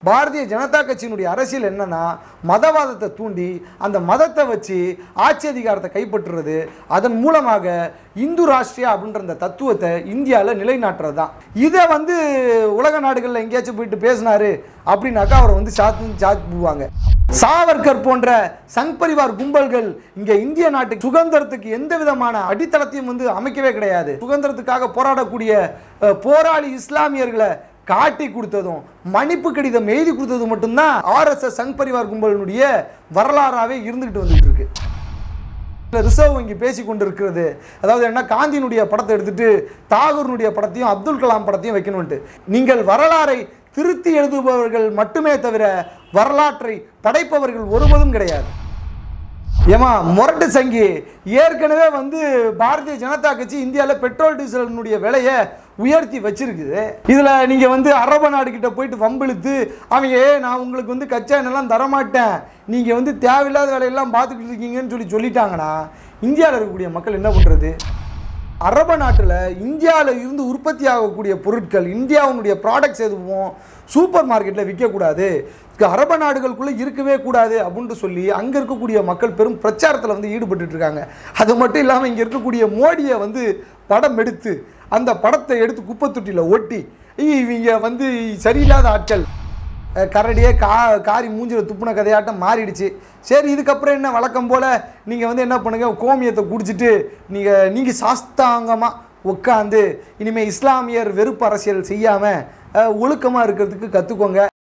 பாரதிய ஜனதா கட்சியினுடைய அரசியல் என்னன்னா மதவாதத்தை தூண்டி அந்த மதத்தை வச்சு ஆட்சி அதிகாரத்தை கைப்பற்றுறது அதன் மூலமாக இந்து ராஷ்டிரியா அப்படின்ற அந்த தத்துவத்தை இந்தியாவில் நிலைநாட்டுறது தான் இதை வந்து உலக நாடுகளில் எங்கேயாச்சும் போயிட்டு பேசினாரு அப்படின்னாக்கா அவரை வந்து சாத்து சாத்து போவாங்க சாவர்கர் போன்ற சங் பரிவார் கும்பல்கள் இங்க இந்திய நாட்டுக்கு சுதந்திரத்துக்கு எந்த விதமான அடித்தளத்தையும் வந்து அமைக்கவே கிடையாது சுதந்திரத்துக்காக போராடக்கூடிய அஹ், போராளி இஸ்லாமியர்களை காட்டி கொடுத்ததும் மன்னிப்பு கடிதம் எழுதி கொடுத்ததும் மட்டும்தான் ஆர்எஸ்எஸ் சங் பரிவார் கும்பலினுடைய வரலாறாவே இருந்துகிட்டு வந்துட்டு இருக்கு இல்ல ரிசர்வ் வங்கி பேசி கொண்டிருக்கிறது அதாவது என்ன காந்தியினுடைய படத்தை எடுத்துட்டு தாகூரினுடைய படத்தையும் அப்துல் கலாம் படத்தையும் வைக்கணும்ட்டு நீங்கள் வரலாறை திருத்தி எழுதுபவர்கள் மட்டுமே தவிர வரலாற்றை படைப்பவர்கள் ஒருவதும் கிடையாது ஏமா முரட்டு சங்கி ஏற்கனவே வந்து பாரதிய ஜனதா கட்சி இந்தியாவில் பெட்ரோல் டீசலினுடைய விலையை உயர்த்தி வச்சிருக்குது இதில் நீங்கள் வந்து அரபு நாடுகிட்ட போயிட்டு வம்பிழுத்து அவங்க "ஏ, நான் உங்களுக்கு வந்து கச்சா எண்ணெய்லாம் தரமாட்டேன் நீங்கள் வந்து தேவையில்லாத வேலையெல்லாம் பார்த்துக்கிட்டு இருக்கீங்கன்னு சொல்லி சொல்லிட்டாங்கன்னா இந்தியாவில் இருக்கக்கூடிய மக்கள் என்ன பண்ணுறது அரபு நாட்டில் இந்தியாவில் இருந்து உற்பத்தி ஆகக்கூடிய பொருட்கள் இந்தியாவுடைய ப்ராடக்ட்ஸ் எதுவும் சூப்பர் மார்க்கெட்டில் விற்கக்கூடாது இதுக்கு அரபு நாடுகளுக்குள்ளே இருக்கவே கூடாது அப்படின்ட்டு சொல்லி அங்கே இருக்கக்கூடிய மக்கள் பெரும் பிரச்சாரத்தில் வந்து ஈடுபட்டுட்டு இருக்காங்க அது மட்டும் இல்லாமல் இங்கே இருக்கக்கூடிய மோடியை வந்து படம் எடுத்து அந்த படத்தை எடுத்து குப்பை தொட்டியில் ஒட்டி "ஐய், இவங்க வந்து சரியில்லாத ஆட்கள் அஹ் கரடியே கா காரி மூஞ்சில துப்புன கதையாட்டம் மாறிடுச்சு சரி இதுக்கப்புறம் என்ன வழக்கம் போல் நீங்கள் வந்து என்ன பண்ணுங்க கோமியத்தை குடிச்சிட்டு நீங்கள் நீங்கள் சாஸ்தாங்கமாக உட்காந்து இனிமேல் இஸ்லாமியர் வெறுப்பு அரசியல் செய்யாமல் ஒழுக்கமாக இருக்கிறதுக்கு கற்றுக்கோங்க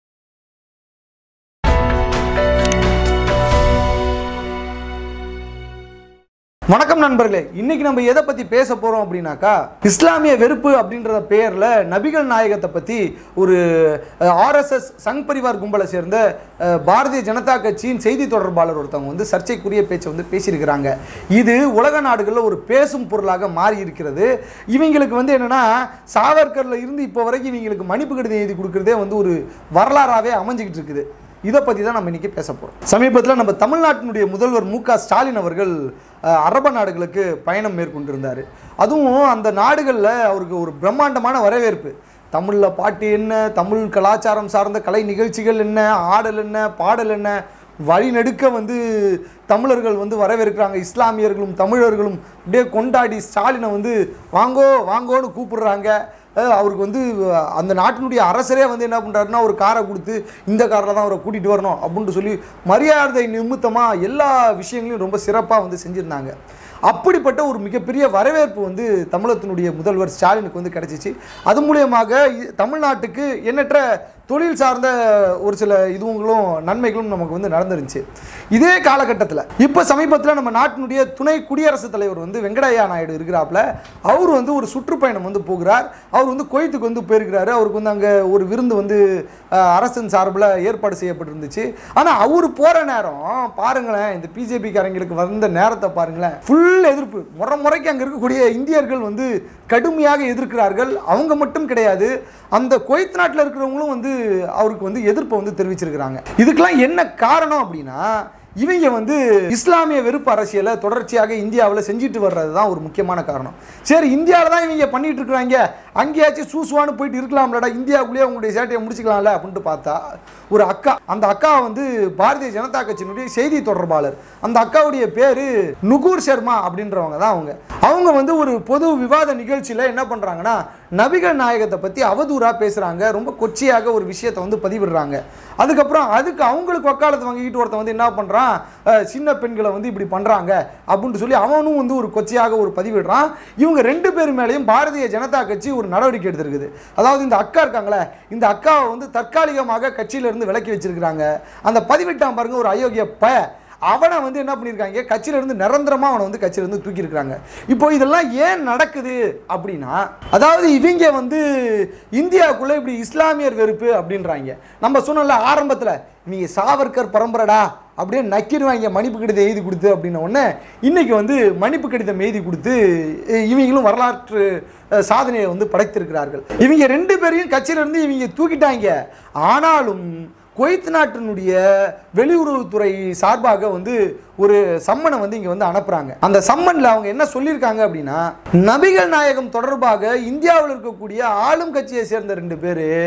வணக்கம் நண்பர்களே இன்னைக்கு நம்ம எதை பத்தி பேச போறோம் அப்படின்னாக்கா இஸ்லாமிய வெறுப்பு அப்படின்ற பெயர்ல நபிகள் நாயகத்தை பத்தி ஒரு ஆர்எஸ்எஸ் சங் பரிவார் கும்பலை சேர்ந்த அஹ், பாரதிய ஜனதா கட்சியின் செய்தி தொடர்பாளர் ஒருத்தவங்க வந்து சர்ச்சைக்குரிய பேச்சை வந்து பேசியிருக்கிறாங்க இது உலக நாடுகளில் ஒரு பேசும் பொருளாக மாறி இருக்கிறது இவங்களுக்கு வந்து என்னன்னா சாவர்கர்ல இருந்து இப்போ வரைக்கும் இவங்களுக்கு மன்னிப்பு கடிதம் எழுதி கொடுக்கறதே வந்து ஒரு வரலாறாவே அமைஞ்சுக்கிட்டு இருக்குது இதை பற்றி தான் நம்ம இன்னைக்கு பேச போகிறோம் சமீபத்தில் நம்ம தமிழ்நாட்டினுடைய முதல்வர் மு க ஸ்டாலின் அவர்கள் அஹ், அரபு நாடுகளுக்கு பயணம் மேற்கொண்டிருந்தார் அதுவும் அந்த நாடுகளில் அவருக்கு ஒரு பிரம்மாண்டமான வரவேற்பு தமிழில் பாட்டு என்ன தமிழ் கலாச்சாரம் சார்ந்த கலை நிகழ்ச்சிகள் என்ன ஆடல் என்ன பாடல் என்ன வழிநெடுக்க வந்து தமிழர்கள் வந்து வரவேற்கிறாங்க இஸ்லாமியர்களும் தமிழர்களும் அப்படியே கொண்டாடி ஸ்டாலினை வந்து வாங்கோ வாங்கோன்னு கூப்பிடுறாங்க அஹ் அவருக்கு வந்து அஹ், அந்த நாட்டினுடைய அரசரே வந்து என்ன பண்ணுறாருன்னா ஒரு காரை கொடுத்து இந்த காரில் தான் அவரை கூட்டிகிட்டு வரணும் அப்படின்ட்டு சொல்லி மரியாதை நிமித்தமாக எல்லா விஷயங்களையும் ரொம்ப சிறப்பாக வந்து செஞ்சுருந்தாங்க அப்படிப்பட்ட ஒரு மிகப்பெரிய வரவேற்பு வந்து தமிழகத்தினுடைய முதல்வர் ஸ்டாலினுக்கு வந்து கிடைச்சிச்சு அது மூலியமாக இ- தமிழ்நாட்டுக்கு எண்ணற்ற தொழில் சார்ந்த ஒரு சில இதுவுங்களும் நன்மைகளும் நமக்கு வந்து நடந்துருந்துச்சு இதே காலகட்டத்தில் இப்போ சமீபத்தில் நம்ம நாட்டினுடைய துணை குடியரசுத் தலைவர் வந்து வெங்கடையா நாயுடு இருக்கிறாப்புல அவர் வந்து ஒரு சுற்றுப்பயணம் வந்து போகிறார் அவர் வந்து குவைத்துக்கு வந்து போயிருக்கிறாரு அவருக்கு வந்து அங்கே ஒரு விருந்து வந்து அஹ், அரசின் சார்பில் ஏற்பாடு செய்யப்பட்டிருந்துச்சு ஆனால் அவர் போகிற நேரம் பாருங்களேன் இந்த பிஜேபிக்காரங்களுக்கு வந்த நேரத்தை பாருங்களேன் ஃபுல் எதிர்ப்பு முறை முறைக்கு அங்கே இருக்கக்கூடிய இந்தியர்கள் வந்து கடுமையாக எதிர்க்கிறார்கள் அவங்க மட்டும் கிடையாது அந்த குவைத் நாட்டில் இருக்கிறவங்களும் வந்து அவருக்கு வந்து எதிர்ப்பை வந்து தெரிவிச்சிருக்கிறாங்க இதுக்கெல்லாம் என்ன காரணம் அப்படின்னா இவங்க வந்து இஸ்லாமிய வெறுப்பு அரசியலை தொடர்ச்சியாக இந்தியாவில் செஞ்சுட்டு வர்றது தான் ஒரு முக்கியமான காரணம் சரி இந்தியாவில் தான் இவங்க பண்ணிட்டு இருக்கிறாங்க அங்கேயாச்சும் சூசுவான்னு போயிட்டு இருக்கலாம்லடா இந்தியாவுக்குள்ளேயே உங்களுடைய சேட்டையை முடிச்சுக்கலாம்ல அப்படின்ட்டு பார்த்தா ஒரு அக்கா அந்த அக்கா வந்து பாரதிய ஜனதா கட்சியினுடைய செய்தி தொடர்பாளர் அந்த அக்காவுடைய பேர் நுகூர் சர்மா அப்படின்றவங்க தான் அவங்க அவங்க வந்து ஒரு பொது விவாத நிகழ்ச்சியில் என்ன பண்ணுறாங்கன்னா நபிகள் நாயகத்தை பற்றி அவதூறாக பேசுகிறாங்க ரொம்ப கொச்சையாக ஒரு விஷயத்தை வந்து பதிவிடுறாங்க அதுக்கப்புறம் அதுக்கு அவங்களுக்கு வக்காலத்து வாங்கிக்கிட்டு ஒருத்தன் வந்து என்ன பண்ணுறான் சின்ன பெண்களை வந்து இப்படி பண்ணுறாங்க அப்படின்ட்டு சொல்லி அவனும் வந்து ஒரு கொச்சையாக ஒரு பதிவிடுறான் இவங்க ரெண்டு பேர் மேலேயும் பாரதிய ஜனதா கட்சி ஒரு நடவடிக்கை எடுத்திருக்குது அதாவது இந்த அக்கா இருக்காங்களே இந்த அக்காவை வந்து தற்காலிகமாக கட்சியிலிருந்து விலக்கி வச்சிருக்கிறாங்க அந்த பதிவிட்டான் பாருங்க ஒரு அயோக்கிய ப அவனை வந்து என்ன பண்ணியிருக்காங்க கட்சியில இருந்து நிரந்தரமாக அவனை வந்து கட்சியில இருந்து தூக்கியிருக்காங்க இப்போ இதெல்லாம் ஏன் நடக்குது அப்படின்னா அதாவது இவங்க வந்து இந்தியாவுக்குள்ள இப்படி இஸ்லாமியர் வெறுப்பு அப்படின்றாங்க நம்ம சொன்னோம்ல ஆரம்பத்தில் இவங்க சாவர்கர் பரம்பரைடா அப்படியே நக்கிடுவாங்க மன்னிப்பு கடிதம் எழுதி கொடுத்து அப்படின்ன உடனே இன்னைக்கு வந்து மன்னிப்பு கடிதம் எழுதி கொடுத்து இ- இவங்களும் வரலாற்று அஹ், சாதனையை வந்து படைத்திருக்கிறார்கள் இவங்க ரெண்டு பேரையும் கட்சியிலிருந்து இவங்க தூக்கிட்டாங்க ஆனாலும் குவைத் நாட்டினுடைய வெளியுறவுத்துறை சார்பாக வந்து ஒரு சம்மனை வந்து இங்கே வந்து அனுப்புகிறாங்க அந்த சம்மனில் அவங்க என்ன சொல்லியிருக்காங்க அப்படின்னா நபிகள் நாயகம் தொடர்பாக இந்தியாவில் இருக்கக்கூடிய ஆளும் கட்சியை சேர்ந்த ரெண்டு பேர்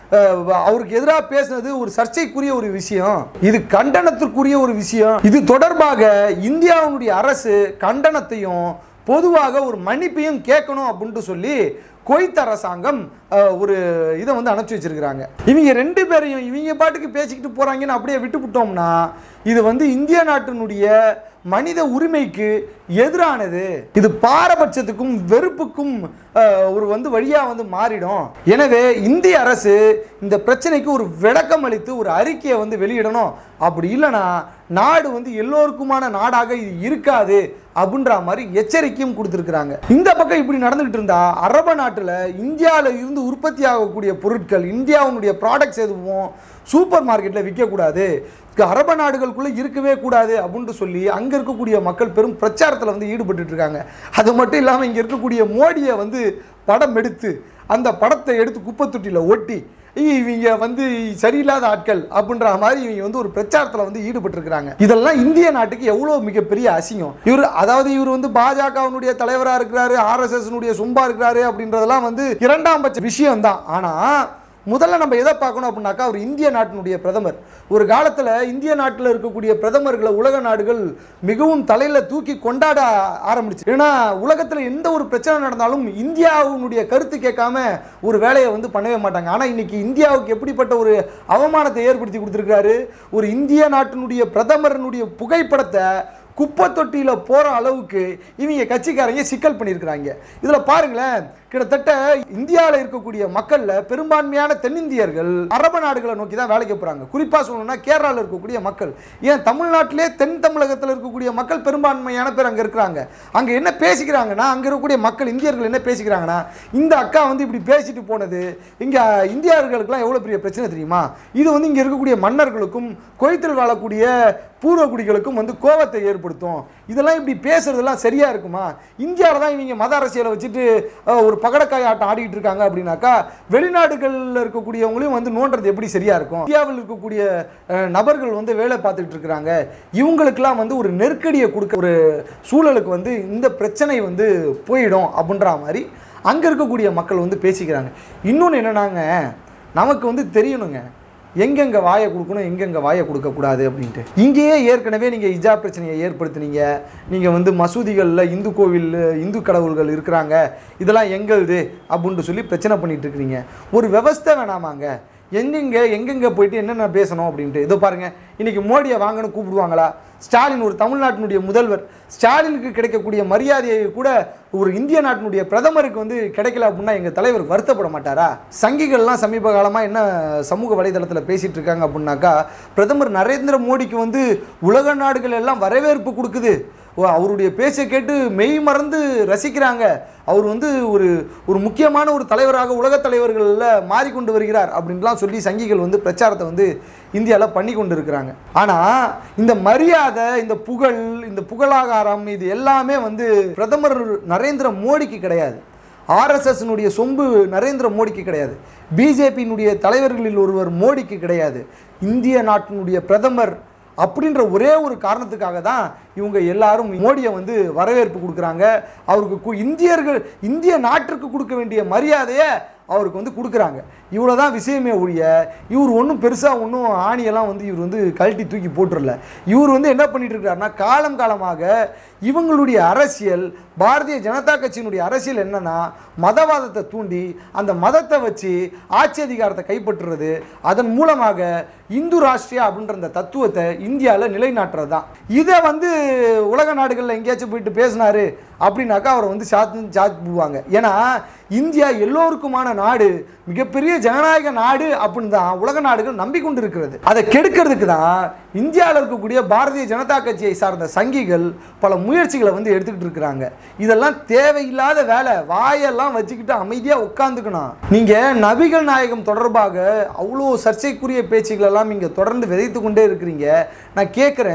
அஹ், அவருக்கு எதிராக பேசுனது ஒரு சர்ச்சைக்குரிய ஒரு விஷயம் இது கண்டனத்திற்குரிய ஒரு விஷயம் இது தொடர்பாக இந்தியாவினுடைய அரசு கண்டனத்தையும் பொதுவாக ஒரு மன்னிப்பையும் கேட்கணும் அப்படின்ட்டு சொல்லி குவைத் அரசாங்கம் அஹ், ஒரு இதை வந்து அனுப்பிச்சு வச்சிருக்கிறாங்க இவங்க ரெண்டு பேரையும் இவங்க பாட்டுக்கு பேசிக்கிட்டு போறாங்கன்னு அப்படியே விட்டு விட்டோம்னா இது வந்து இந்திய நாட்டினுடைய மனித உரிமைக்கு எதிரானது இது பாரபட்சத்துக்கும் வெறுப்புக்கும் அஹ், ஒரு வந்து வழியா வந்து மாறிடும் எனவே இந்திய அரசு இந்த பிரச்சனைக்கு ஒரு விளக்கம் அளித்து ஒரு அறிக்கையை வந்து வெளியிடணும் அப்படி இல்லைன்னா நாடு வந்து எல்லோருக்குமான நாடாக இது இருக்காது அப்படின்ற மாதிரி எச்சரிக்கையும் கொடுத்துருக்குறாங்க இந்த பக்கம் இப்படி நடந்துகிட்டு இருந்தா அரபு நாட்டில் இந்தியாவில் இருந்து உற்பத்தி ஆகக்கூடிய பொருட்கள் இந்தியாவுடைய ப்ராடக்ட்ஸ் எதுவும் சூப்பர் மார்க்கெட்டில் விற்கக்கூடாது அரபு நாடுகளுக்குள்ளே இருக்கவே கூடாது அப்படின்ட்டு சொல்லி அங்கே இருக்கக்கூடிய மக்கள் பெரும் பிரச்சாரத்தில் வந்து ஈடுபட்டுட்டு இருக்காங்க அது மட்டும் இல்லாமல் இங்கே இருக்கக்கூடிய மோடியை வந்து படம் எடுத்து அந்த படத்தை எடுத்து குப்பை தொட்டியில் ஒட்டி "ஐய், இவங்க வந்து சரியில்லாத ஆட்கள் அப்படின்ற மாதிரி இவங்க வந்து ஒரு பிரச்சாரத்தில் வந்து ஈடுபட்டிருக்கிறாங்க இதெல்லாம் இந்திய நாட்டுக்கு எவ்வளோ மிகப்பெரிய அசிங்கம் இவர் அதாவது இவர் வந்து பாஜகவினுடைய தலைவராக இருக்கிறாரு ஆர்எஸ்எஸ்னுடைய சும்பா இருக்கிறாரு அப்படின்றதெல்லாம் வந்து இரண்டாம் பட்ச விஷயம் தான் ஆனால் முதல்ல நம்ம எதை பார்க்கணும் அப்படின்னாக்கா அவர் இந்திய நாட்டினுடைய பிரதமர் ஒரு காலத்தில் இந்திய நாட்டில் இருக்கக்கூடிய பிரதமர்களை உலக நாடுகள் மிகவும் தலையில் தூக்கி கொண்டாட ஆரம்பிச்சு ஏன்னா உலகத்தில் எந்த ஒரு பிரச்சனை நடந்தாலும் இந்தியாவுடைய கருத்து கேட்காம ஒரு வேலையை வந்து பண்ணவே மாட்டாங்க ஆனால் இன்னைக்கு இந்தியாவுக்கு எப்படிப்பட்ட ஒரு அவமானத்தை ஏற்படுத்தி கொடுத்துருக்காரு ஒரு இந்திய நாட்டினுடைய பிரதமரனுடைய புகைப்படத்தை குப்பை தொட்டியில் போகிற அளவுக்கு இவங்க கட்சிக்காரங்க சிக்கல் பண்ணியிருக்கிறாங்க இதில் பாருங்களேன் கிட்டத்தட்ட இந்தியாவில் இருக்கக்கூடிய மக்களில் பெரும்பான்மையான தென்னிந்தியர்கள் அரபு நாடுகளை நோக்கி தான் வேலைக்கு போகிறாங்க குறிப்பாக சொல்லணும்னா கேரளாவில் இருக்கக்கூடிய மக்கள் ஏன் தமிழ்நாட்டிலே தென் தமிழகத்தில் இருக்கக்கூடிய மக்கள் பெரும்பான்மையான பேர் அங்கே இருக்கிறாங்க அங்கே என்ன பேசிக்கிறாங்கன்னா அங்கே இருக்கக்கூடிய மக்கள் இந்தியர்கள் என்ன பேசிக்கிறாங்கன்னா இந்த அக்கா வந்து இப்படி பேசிட்டு போனது இங்கே இந்தியர்களுக்கெல்லாம் எவ்வளோ பெரிய பிரச்சனை தெரியுமா இது வந்து இங்கே இருக்கக்கூடிய மன்னர்களுக்கும் குவைத்தில் வாழக்கூடிய பூர்வகுடிகளுக்கும் வந்து கோபத்தை ஏற்படுத்தும் இதெல்லாம் இப்படி பேசுறதெல்லாம் சரியா இருக்குமா இந்தியாவில் தான் இவங்க மத அரசியலை வச்சுட்டு அஹ், ஒரு பகடக்காய் ஆட்டம் ஆடிட்டு இருக்காங்க அப்படின்னாக்கா வெளிநாடுகளில் இருக்கக்கூடியவங்களையும் வந்து நோண்டுறது எப்படி சரியா இருக்கும் இந்தியாவில் இருக்கக்கூடிய அஹ், நபர்கள் வந்து வேலை பார்த்துட்டு இருக்கிறாங்க இவங்களுக்கெல்லாம் வந்து ஒரு நெருக்கடியை கொடுக்க ஒரு சூழலுக்கு வந்து இந்த பிரச்சனை வந்து போயிடும் அப்படின்ற மாதிரி அங்கே இருக்கக்கூடிய மக்கள் வந்து பேசிக்கிறாங்க இன்னொன்று என்னன்னாங்க நமக்கு வந்து தெரியணுங்க எங்கெங்க வாயை கொடுக்கணும் எங்கெங்க வாயை கொடுக்கக்கூடாது அப்படின்ட்டு இங்கேயே ஏற்கனவே நீங்கள் இஜா பிரச்சனையை ஏற்படுத்துனீங்க நீங்கள் வந்து மசூதிகளில் இந்து கோவில் இந்து கடவுள்கள் இருக்கிறாங்க இதெல்லாம் எங்களுது அப்படின்ட்டு சொல்லி பிரச்சனை பண்ணிட்டு இருக்கிறீங்க ஒரு விவஸ்தை வேணாமாங்க எங்கெங்க எங்கெங்க போயிட்டு என்னென்ன பேசணும் அப்படின்ட்டு இதோ பாருங்க இன்னைக்கு மோடியை வாங்கன்னு கூப்பிடுவாங்களா ஸ்டாலின் ஒரு தமிழ்நாட்டினுடைய முதல்வர் ஸ்டாலினுக்கு கிடைக்கக்கூடிய மரியாதையை கூட ஒரு இந்திய நாட்டினுடைய பிரதமருக்கு வந்து கிடைக்கல அப்படின்னா எங்கள் தலைவர் வருத்தப்பட மாட்டாரா சங்கிகள்லாம் சமீப காலமாக என்ன சமூக வலைதளத்தில் பேசிட்டு இருக்காங்க அப்படின்னாக்கா பிரதமர் நரேந்திர மோடிக்கு வந்து உலக நாடுகள் எல்லாம் வரவேற்பு கொடுக்குது ஓ, அவருடைய பேச்சை கேட்டு மெய் மறந்து ரசிக்கிறாங்க அவர் வந்து ஒரு ஒரு முக்கியமான ஒரு தலைவராக உலகத் தலைவர்களில் மாறிக்கொண்டு வருகிறார் அப்படின்லாம் சொல்லி சங்கிகள் வந்து பிரச்சாரத்தை வந்து இந்தியாவில் பண்ணி கொண்டு இருக்கிறாங்க ஆனால் இந்த மரியாதை இந்த புகழ் இந்த புகழாகாரம் இது எல்லாமே வந்து பிரதமர் நரேந்திர மோடிக்கு கிடையாது ஆர்எஸ்எஸ்னுடைய சொம்பு நரேந்திர மோடிக்கு கிடையாது பிஜேபியினுடைய தலைவர்களில் ஒருவர் மோடிக்கு கிடையாது இந்திய நாட்டினுடைய பிரதமர் அப்படின்ற ஒரே ஒரு காரணத்துக்காக தான் இவங்க எல்லாரும் மோடியை வந்து வரவேற்பு கொடுக்குறாங்க அவருக்கு கு- இந்தியர்கள் இந்திய நாட்டிற்கு கொடுக்க வேண்டிய மரியாதையை அவருக்கு வந்து கொடுக்குறாங்க இவ்வளோ தான் விஷயமே ஒழிய இவர் ஒன்றும் பெருசாக ஒன்றும் ஆணியெல்லாம் வந்து இவர் வந்து கழட்டி தூக்கி போட்டுறல இவர் வந்து என்ன பண்ணிட்டு இருக்காருன்னா காலம் காலமாக இவங்களுடைய அரசியல் பாரதிய ஜனதா கட்சியினுடைய அரசியல் என்னன்னா மதவாதத்தை தூண்டி அந்த மதத்தை வச்சு ஆட்சி அதிகாரத்தை கைப்பற்றுறது அதன் மூலமாக இந்து ராஷ்டிரியா அப்படின்ற அந்த தத்துவத்தை இந்தியாவில் நிலைநாட்டுறது தான் இதை வந்து உலக நாடுகளில் எங்கேயாச்சும் போயிட்டு பேசினாரு அப்படின்னாக்கா அவரை வந்து சாத்து சாத்து போடுவாங்க ஏன்னா இந்தியா எல்லோருக்குமான நாடு மிகப்பெரிய ஜனநாயக நாடு அப்படின்னு தான் உலக நாடுகள் நம்பிக்கொண்டு இருக்கிறது அதை கெடுக்கிறதுக்கு தான் இந்தியாவில் இருக்கக்கூடிய பாரதிய ஜனதா கட்சியை சார்ந்த சங்கிகள் பல முயற்சிகளை வந்து எடுத்துக்கிட்டு இருக்கிறாங்க இதெல்லாம் தேவையில்லாத வேலை வாயெல்லாம் வச்சுக்கிட்டு அமைதியாக உட்காந்துக்கணும் நீங்கள் நபிகள் நாயகம் தொடர்பாக அவ்வளோ சர்ச்சைக்குரிய பேச்சுகள் எல்லாம் இங்கே தொடர்ந்து விதைத்து கொண்டே இருக்கிறீங்க நான் கேட்குறேன்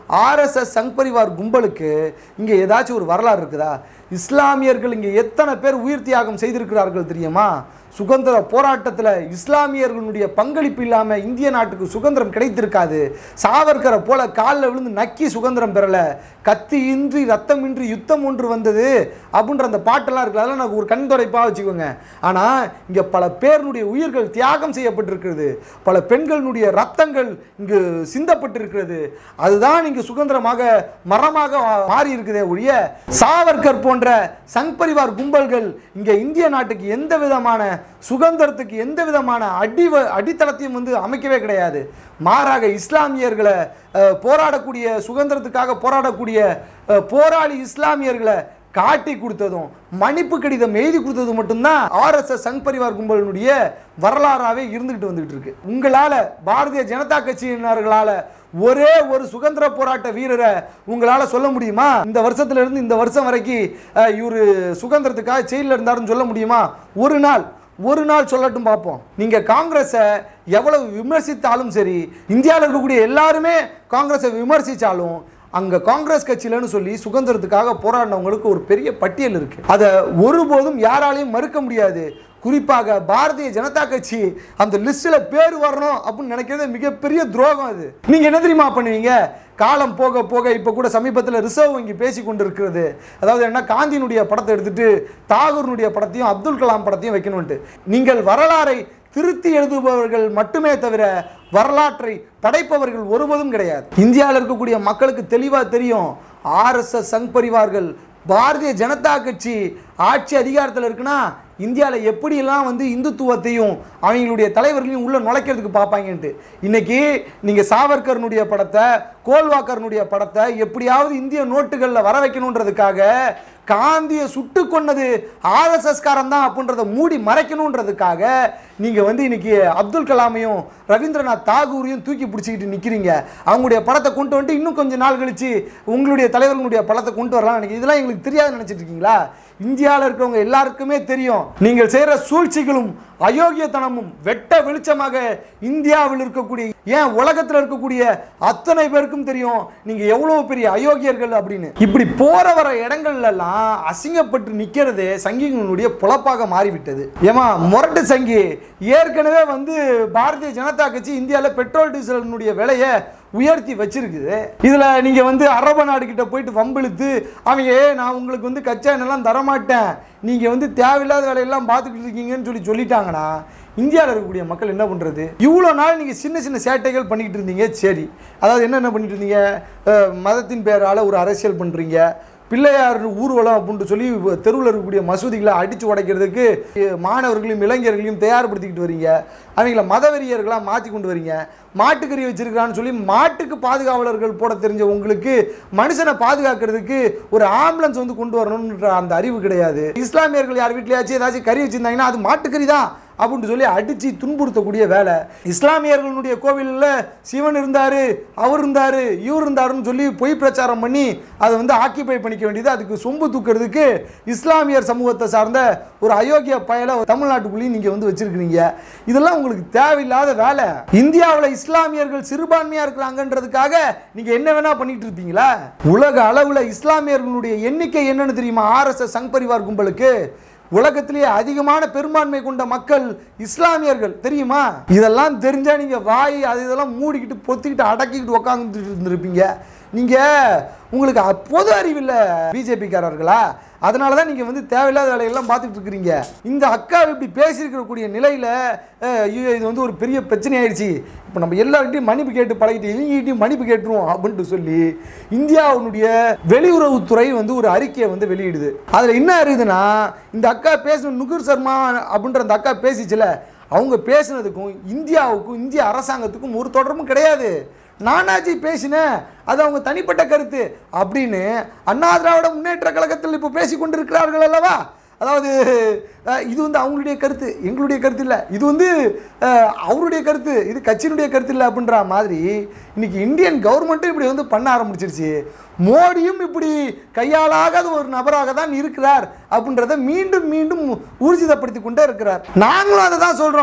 ஆர்எஸ்எஸ் சங் பரிவார் கும்பலுக்கு இங்கே ஏதாச்சும் ஒரு வரலாறு இருக்குதா இஸ்லாமியர்கள் இங்கே எத்தனை பேர் உயிர் தியாகம் செய்திருக்கிறார்கள் தெரியுமா சுதந்திர போராட்டத்தில் இஸ்லாமியர்களுடைய பங்களிப்பு இல்லாமல் இந்திய நாட்டுக்கு சுதந்திரம் கிடைத்திருக்காது சாவர்கரை போல காலில் விழுந்து நக்கி சுதந்திரம் பெறல கத்தி இன்றி ரத்தமின்றி யுத்தம் ஒன்று வந்தது அப்படின்ற அந்த பாட்டெல்லாம் இருக்குது அதெல்லாம் நான் ஒரு கண் துடைப்பாக வச்சுக்கோங்க ஆனால் இங்கே பல பேருடைய உயிர்கள் தியாகம் செய்யப்பட்டிருக்கிறது பல பெண்களுடைய ரத்தங்கள் இங்கு சிந்தப்பட்டிருக்கிறது அதுதான் இங்கு சுதந்திரமாக மரமாக மாறி இருக்குதே ஒழிய சாவர்கர் போன்ற சங் பரிவார் கும்பல்கள் இங்கே இந்திய நாட்டுக்கு எந்த விதமான சுதந்திரத்துக்கு எந்த விதமான அடி அடித்தளத்தையும் வந்து அமைக்கவே கிடையாது மாறாக இஸ்லாமியர்களை அஹ், போராடக்கூடிய சுதந்திரத்துக்காக போராடக்கூடிய அஹ், போராளி இஸ்லாமியர்களை காட்டி கொடுத்ததும் மன்னிப்பு கடிதம் எழுதி கொடுத்தது மட்டும்தான் ஆர்எஸ்எஸ் சங் பரிவார் கும்பலினுடைய வரலாறாவே இருந்துகிட்டு வந்துகிட்டு இருக்கு உங்களால பாரதிய ஜனதா கட்சியினர்களால ஒரே ஒரு சுதந்திர போராட்ட வீரரை உங்களால சொல்ல முடியுமா இந்த வருஷத்துல இருந்து இந்த வருஷம் வரைக்கும் அஹ், இவரு சுதந்திரத்துக்காக ஜெயிலில் இருந்தாருன்னு சொல்ல முடியுமா ஒரு நாள் ஒரு நாள் சொல்லட்டும் பார்ப்போம் நீங்க காங்கிரஸை எவ்வளவு விமர்சித்தாலும் சரி இந்தியாவில் இருக்கக்கூடிய எல்லாருமே காங்கிரஸை விமர்சித்தாலும் அங்க காங்கிரஸ் கட்சியிலன்னு சொல்லி சுதந்திரத்துக்காக போராடினவங்களுக்கு ஒரு பெரிய பட்டியல் இருக்கு அதை ஒருபோதும் யாராலையும் மறுக்க முடியாது குறிப்பாக பாரதிய ஜனதா கட்சி அந்த லிஸ்ட்ல பேர் வரணும் அப்படின்னு நினைக்கிறது மிகப்பெரிய துரோகம் அது நீங்க என்ன தெரியுமா பண்ணுவீங்க காலம் போக போக இப்போ கூட சமீபத்தில் ரிசர்வ் வங்கி பேசி கொண்டு இருக்கிறது அதாவது என்ன காந்தியினுடைய படத்தை எடுத்துட்டு தாகூரினுடைய படத்தையும் அப்துல் கலாம் படத்தையும் வைக்கணும்ட்டு நீங்கள் வரலாறை திருத்தி எழுதுபவர்கள் மட்டுமே தவிர வரலாற்றை படைப்பவர்கள் ஒருவதும் கிடையாது இந்தியாவில் இருக்கக்கூடிய மக்களுக்கு தெளிவாக தெரியும் ஆர்எஸ்எஸ் சங் பரிவார்கள் பாரதிய ஜனதா கட்சி ஆட்சி அதிகாரத்தில் இருக்குன்னா இந்தியாவில் எப்படியெல்லாம் வந்து இந்துத்துவத்தையும் அவங்களுடைய தலைவர்களையும் உள்ள நுழைக்கிறதுக்கு பார்ப்பாங்கன்ட்டு இன்னைக்கு நீங்கள் சாவர்கர்னுடைய படத்தை கோல்வாக்கர்னுடைய படத்தை எப்படியாவது இந்திய நோட்டுகளில் வர வைக்கணுன்றதுக்காக காந்தியை சுட்டு கொன்னது ஆர்எஸ்எஸ் காரன் தான் அப்படின்றத மூடி மறைக்கணுன்றதுக்காக நீங்கள் வந்து இன்னைக்கு அப்துல் கலாமையும் ரவீந்திரநாத் தாகூரையும் தூக்கி பிடிச்சிக்கிட்டு நிற்கிறீங்க அவங்களுடைய படத்தை கொண்டு வந்துட்டு இன்னும் கொஞ்சம் நாள் கழிச்சு உங்களுடைய தலைவர்களுடைய படத்தை கொண்டு வரலாம் நினைக்கிறேன் இதெல்லாம் எங்களுக்கு தெரியாது நினைச்சிட்டு இருக்கீங்களா இந்தியாவில் இருக்கிறவங்க எல்லாருக்குமே தெரியும் நீங்கள் செய்கிற சூழ்ச்சிகளும் அயோக்கியத்தனமும் வெட்ட வெளிச்சமாக இந்தியாவில் இருக்கக்கூடிய ஏன் உலகத்தில் இருக்கக்கூடிய அத்தனை பேருக்கும் தெரியும் நீங்க எவ்வளவு பெரிய அயோக்கியர்கள் அப்படின்னு இப்படி போற வர இடங்கள்ல எல்லாம் அசிங்கப்பட்டு நிக்கிறதே சங்கிகளுடைய பொழப்பாக மாறிவிட்டது ஏமா முரட்டு சங்கி ஏற்கனவே வந்து பாரதிய ஜனதா கட்சி இந்தியாவில் பெட்ரோல் டீசலினுடைய விலையை உயர்த்தி வச்சிருக்குது இதுல நீங்க வந்து அரபு நாடு கிட்ட போயிட்டு வம்பிழுத்து அவங்க "ஏ, நான் உங்களுக்கு வந்து கச்சா எண்ணெய்லாம் தரமாட்டேன் நீங்க வந்து தேவையில்லாத வேலையெல்லாம் பார்த்துக்கிட்டு இருக்கீங்கன்னு சொல்லி சொல்லிட்டாங்கன்னா இந்தியாவில் இருக்கக்கூடிய மக்கள் என்ன பண்ணுறது இவ்வளோ நாள் நீங்கள் சின்ன சின்ன சேட்டைகள் பண்ணிக்கிட்டு இருந்தீங்க சரி அதாவது என்னென்ன பண்ணிட்டு இருந்தீங்க அஹ், மதத்தின் பேரால் ஒரு அரசியல் பண்ணுறீங்க பிள்ளையார் ஊர்வலம் அப்படின்ட்டு சொல்லி தெருவில் இருக்கக்கூடிய மசூதிகளை அடித்து உடைக்கிறதுக்கு அஹ், மாணவர்களையும் இளைஞர்களையும் தயார்படுத்திக்கிட்டு வரீங்க அவங்கள மதவெறியர்களாக மாற்றி கொண்டு வரீங்க மாட்டுக்கறி வச்சிருக்கிறான்னு சொல்லி மாட்டுக்கு பாதுகாவலர்கள் போட தெரிஞ்ச உங்களுக்கு மனுஷனை பாதுகாக்கிறதுக்கு ஒரு ஆம்புலன்ஸ் வந்து கொண்டு வரணும்ன்ற அந்த அறிவு கிடையாது இஸ்லாமியர்கள் யார் வீட்லயாச்சும் ஏதாச்சும் கறி வச்சிருந்தாங்கன்னா அது மாட்டுக்கறி தான் அப்படின்னு சொல்லி அடித்து துன்புறுத்தக்கூடிய வேலை இஸ்லாமியர்களுடைய கோவிலில் சிவன் இருந்தார் அவர் இருந்தார் இவர் இருந்தாருன்னு சொல்லி பொய் பிரச்சாரம் பண்ணி அதை வந்து ஆக்கிபை பண்ணிக்க வேண்டியது அதுக்கு சொம்பு தூக்கிறதுக்கு இஸ்லாமியர் சமூகத்தை சார்ந்த ஒரு அயோக்கிய பயலை தமிழ்நாட்டுக்குள்ளேயும் நீங்கள் வந்து வச்சிருக்கிறீங்க இதெல்லாம் உங்களுக்கு தேவையில்லாத வேலை இந்தியாவில் இஸ்லாமியர்கள் சிறுபான்மையாக இருக்கிறாங்கன்றதுக்காக நீங்கள் என்ன வேணா பண்ணிட்டு இருப்பீங்களா உலக அளவில் இஸ்லாமியர்களுடைய எண்ணிக்கை என்னன்னு தெரியுமா ஆர்எஸ்எஸ் சங் பரிவார் கும்பலுக்கு உலகத்திலேயே அதிகமான பெரும்பான்மை கொண்ட மக்கள் இஸ்லாமியர்கள் தெரியுமா இதெல்லாம் தெரிஞ்சா நீங்க வாய் அது இதெல்லாம் மூடிக்கிட்டு பொத்திக்கிட்டு அடக்கிக்கிட்டு உக்காந்துட்டு இருந்திருப்பீங்க நீங்க உங்களுக்கு அ- பொது அறிவில்லை பிஜேபிக்காரர்களா அதனால தான் நீங்கள் வந்து தேவையில்லாத வேலையெல்லாம் பார்த்துட்டு இருக்கிறீங்க இந்த அக்கா இப்படி பேசியிருக்கக்கூடிய நிலையில் ஐயோ இது வந்து ஒரு பெரிய பிரச்சனை ஆயிடுச்சு இப்போ நம்ம எல்லார்கிட்டையும் மன்னிப்பு கேட்டு பழகிட்டு இவங்ககிட்டையும் மன்னிப்பு கேட்டுருவோம் அப்படின்ட்டு சொல்லி இந்தியாவுடைய வெளியுறவுத்துறை வந்து ஒரு அறிக்கையை வந்து வெளியிடுது அதில் என்ன இருக்குதுன்னா இந்த அக்கா பேசணும் நுகுர் சர்மா அப்படின்ற அந்த அக்கா பேசிச்சுல அவங்க பேசுனதுக்கும் இந்தியாவுக்கும் இந்திய அரசாங்கத்துக்கும் ஒரு தொடர்பும் கிடையாது நானாஜி பேசினேன் அது அவங்க தனிப்பட்ட கருத்து அப்படின்னு அண்ணா திராவிட முன்னேற்ற கழகத்தில் இப்போ பேசி கொண்டிருக்கிறார்கள் அல்லவா அதாவது அஹ், இது வந்து அவங்களுடைய கருத்து எங்களுடைய கருத்து இல்லை இது வந்து அஹ், அவருடைய கருத்து இது கட்சியினுடைய கருத்து இல்லை அப்படின்ற மாதிரி இன்னைக்கு இந்தியன் கவர்மெண்ட்டும் இப்படி வந்து பண்ண ஆரம்பிச்சிருச்சு மோடியும் இப்படி கையாளாகாத ஒரு நபராக தான் இருக்கிறார் அப்படின்றத மீண்டும் மீண்டும் ஊர்ஜிதப்படுத்தி கொண்டே இருக்கிறார் நாங்களும் அதை தான் சொல்கிறோம்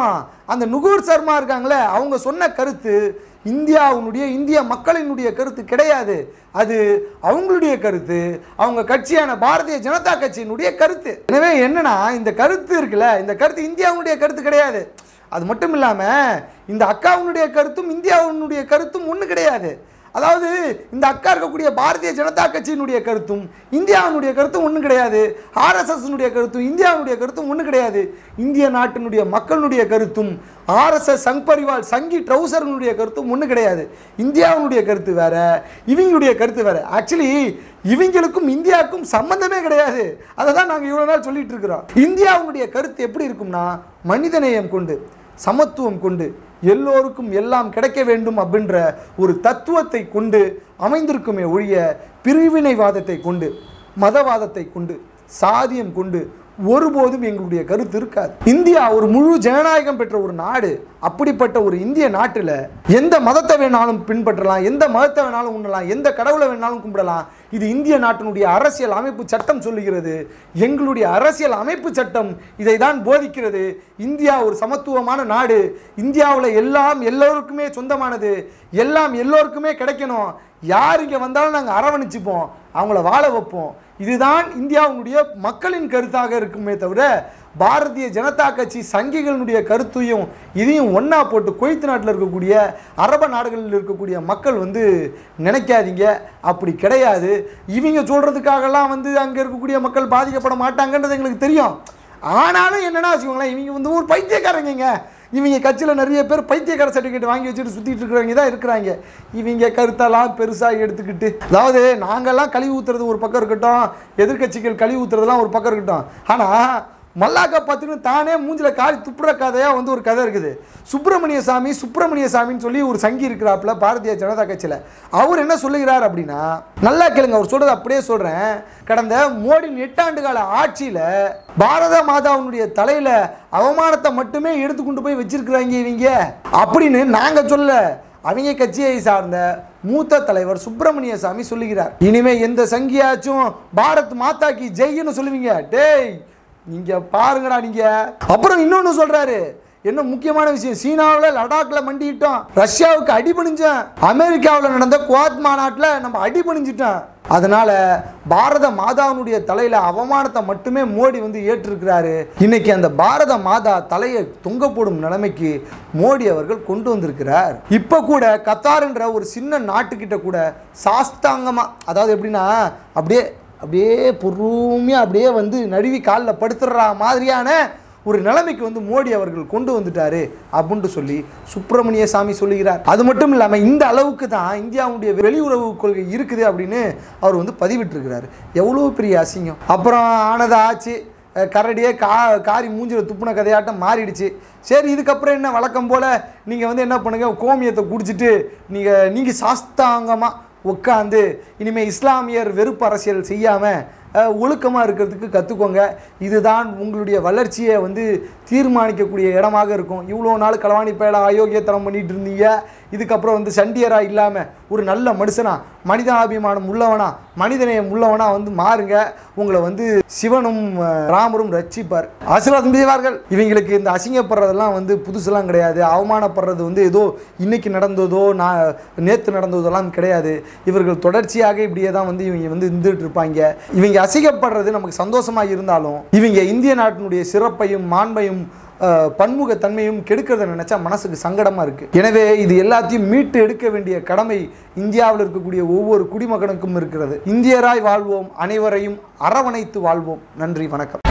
அந்த நுகூர் சர்மா இருக்காங்களே அவங்க சொன்ன கருத்து இந்தியாவுடைய இந்திய மக்களினுடைய கருத்து கிடையாது அது அவங்களுடைய கருத்து அவங்க கட்சியான பாரதிய ஜனதா கட்சியினுடைய கருத்து எனவே என்னன்னா இந்த கருத்து இருக்குல்ல இந்த கருத்து இந்தியாவுடைய கருத்து கிடையாது அது மட்டும் இல்லாமல் இந்த அக்காவுடைய கருத்தும் இந்தியாவுடைய கருத்தும் ஒன்று கிடையாது அதாவது இந்த அக்கா இருக்கக்கூடிய பாரதிய ஜனதா கட்சியினுடைய கருத்தும் இந்தியாவினுடைய கருத்தும் ஒன்றும் கிடையாது ஆர்எஸ்எஸ்னுடைய கருத்தும் இந்தியாவுடைய கருத்தும் ஒன்றும் கிடையாது இந்திய நாட்டினுடைய மக்களுடைய கருத்தும் ஆர்எஸ்எஸ் சங் பரிவால் சங்கி ட்ரௌசர்னுடைய கருத்தும் ஒன்றும் கிடையாது இந்தியாவினுடைய கருத்து வேற இவங்களுடைய கருத்து வேற ஆக்சுவலி இவங்களுக்கும் இந்தியாவுக்கும் சம்பந்தமே கிடையாது அதை தான் நாங்கள் இவ்வளோ நாள் சொல்லிட்டு இருக்கிறோம் இந்தியாவுடைய கருத்து எப்படி இருக்கும்னா மனிதநேயம் கொண்டு சமத்துவம் கொண்டு எல்லோருக்கும் எல்லாம் கிடைக்க வேண்டும் அப்படின்ற ஒரு தத்துவத்தை கொண்டு அமைந்திருக்குமே ஒழிய பிரிவினைவாதத்தை கொண்டு மதவாதத்தை கொண்டு சாதியம் கொண்டு ஒருபோதும் எங்களுடைய கருத்து இருக்காது இந்தியா ஒரு முழு ஜனநாயகம் பெற்ற ஒரு நாடு அப்படிப்பட்ட ஒரு இந்திய நாட்டில் எந்த மதத்தை வேணாலும் பின்பற்றலாம் எந்த மதத்தை வேணாலும் உண்ணலாம் எந்த கடவுளை வேணாலும் கும்பிடலாம் இது இந்திய நாட்டினுடைய அரசியல் அமைப்பு சட்டம் சொல்லுகிறது எங்களுடைய அரசியல் அமைப்பு சட்டம் இதை தான் போதிக்கிறது இந்தியா ஒரு சமத்துவமான நாடு இந்தியாவில் எல்லாம் எல்லோருக்குமே சொந்தமானது எல்லாம் எல்லோருக்குமே கிடைக்கணும் யார் இங்கே வந்தாலும் நாங்கள் அரவணைச்சிப்போம் அவங்கள வாழ வைப்போம் இதுதான் இந்தியாவுடைய மக்களின் கருத்தாக இருக்குமே தவிர பாரதிய ஜனதா கட்சி சங்கிகளுடைய கருத்தையும் இதையும் ஒன்றா போட்டு குவைத் நாட்டில் இருக்கக்கூடிய அரப நாடுகளில் இருக்கக்கூடிய மக்கள் வந்து நினைக்காதீங்க அப்படி கிடையாது இவங்க சொல்கிறதுக்காகலாம் வந்து அங்கே இருக்கக்கூடிய மக்கள் பாதிக்கப்பட மாட்டாங்கன்றது எங்களுக்கு தெரியும் ஆனாலும் என்னன்னா வச்சுக்கோங்களேன் இவங்க வந்து ஒரு பைத்தியக்காரங்க இவங்க கட்சியில் நிறைய பேர் பைத்தியக்கார சர்டிஃபிகேட் வாங்கி வச்சுட்டு சுற்றிட்டு இருக்கிறவங்க தான் இருக்கிறாங்க இவங்க கருத்தெல்லாம் பெருசாக எடுத்துக்கிட்டு அதாவது நாங்கள்லாம் கழுவி ஊற்றுறது ஒரு பக்கம் இருக்கட்டும் எதிர்க்கட்சிகள் கழுவி ஊற்றுறதுலாம் ஒரு பக்கம் இருக்கட்டும் ஆனால் மல்லாக்கா பார்த்துன்னு தானே மூஞ்சில காரி துப்புற கதையாக வந்து ஒரு கதை இருக்குது சுப்பிரமணிய சாமி சுப்பிரமணிய சாமின்னு சொல்லி ஒரு சங்கி இருக்கிறாப்புல பாரதிய ஜனதா கட்சியில் அவர் என்ன சொல்லுகிறார் அப்படின்னா நல்லா கேளுங்க அவர் சொல்றது அப்படியே சொல்கிறேன் கடந்த மோடி எட்டாண்டு கால ஆட்சியில் பாரத மாதாவுடைய தலையில் அவமானத்தை மட்டுமே எடுத்து கொண்டு போய் வச்சிருக்கிறாங்க இவங்க அப்படின்னு நாங்கள் சொல்ல அவங்க கட்சியை சார்ந்த மூத்த தலைவர் சுப்பிரமணிய சாமி சொல்லுகிறார் இனிமே எந்த சங்கியாச்சும் பாரத் மாதா கி ஜெய்ன்னு சொல்லுவீங்க டேய் நீங்க பாருங்கடா நீங்க அப்புறம் இன்னொன்னு சொல்றாரு என்ன முக்கியமான விஷயம் சீனாவில் லடாக்ல மண்டிட்டோம் ரஷ்யாவுக்கு அடிபணிஞ்சோம் அமெரிக்காவில் நடந்த குவாத் மாநாட்டில் நம்ம அடிபணிஞ்சிட்டோம் அதனால பாரத மாதாவினுடைய தலையில அவமானத்தை மட்டுமே மோடி வந்து ஏற்றிருக்கிறாரு இன்னைக்கு அந்த பாரத மாதா தலையை தொங்க போடும் நிலைமைக்கு மோடி அவர்கள் கொண்டு வந்திருக்கிறார் இப்ப கூட கத்தார்ன்ற ஒரு சின்ன நாட்டுக்கிட்ட கூட சாஸ்தாங்கமா அதாவது எப்படின்னா அப்படியே அப்படியே பொறுமையாக அப்படியே வந்து நழுவி காலில் படுத்துடுற மாதிரியான ஒரு நிலைமைக்கு வந்து மோடி அவர்கள் கொண்டு வந்துட்டாரு அப்படின்ட்டு சொல்லி சுப்பிரமணிய சாமி சொல்லுகிறார் அது மட்டும் இல்லாமல் இந்த அளவுக்கு தான் இந்தியாவுடைய வெளியுறவு கொள்கை இருக்குது அப்படின்னு அவர் வந்து பதிவிட்டிருக்கிறார் எவ்வளோ பெரிய அசிங்கம் அப்புறம் ஆனது ஆச்சு அஹ் கரடியே கா காரி மூஞ்சில துப்புன கதையாட்டம் மாறிடுச்சு சரி இதுக்கப்புறம் என்ன வழக்கம் போல் நீங்கள் வந்து என்ன பண்ணுங்க கோமியத்தை குடிச்சிட்டு நீங்கள் நீங்கள் சாஸ்தாங்கமாக உட்காந்து இனிமேல் இஸ்லாமியர் வெறுப்பு அரசியல் செய்யாமல் ஒழுக்கமாக இருக்கிறதுக்கு கற்றுக்கோங்க இதுதான் உங்களுடைய வளர்ச்சியை வந்து தீர்மானிக்கக்கூடிய இடமாக இருக்கும் இவ்வளோ நாள் களவாணி பயல அயோக்கியத்தனம் பண்ணிட்டு இருந்தீங்க இதுக்கப்புறம் வந்து சண்டியராக இல்லாமல் ஒரு நல்ல மனுஷனா மனிதாபிமானம் உள்ளவனா மனிதநேயம் உள்ளவனா வந்து மாறுங்க உங்களை வந்து சிவனும் அஹ், ராமரும் ரட்சிப்பார் ஆசீர்வாதம் செய்வார்கள் இவங்களுக்கு இந்த அசிங்கப்படுறதெல்லாம் வந்து புதுசெல்லாம் கிடையாது அவமானப்படுறது வந்து ஏதோ இன்னைக்கு நடந்ததோ நான் நேற்று நடந்ததெல்லாம் கிடையாது இவர்கள் தொடர்ச்சியாக இப்படியே தான் வந்து இவங்க வந்து இருந்துட்டு இருப்பாங்க இவங்க அசிங்கப்படுறது நமக்கு சந்தோஷமாக இருந்தாலும் இவங்க இந்திய நாட்டினுடைய சிறப்பையும் மாண்பையும் அஹ், பன்முகத்தன்மையும் கெடுக்கிறத நினைச்சா மனசுக்கு சங்கடமா இருக்கு எனவே இது எல்லாத்தையும் மீட்டு எடுக்க வேண்டிய கடமை இந்தியாவில் இருக்கக்கூடிய ஒவ்வொரு குடிமகனுக்கும் இருக்கிறது இந்தியராய் வாழ்வோம் அனைவரையும் அரவணைத்து வாழ்வோம் நன்றி வணக்கம்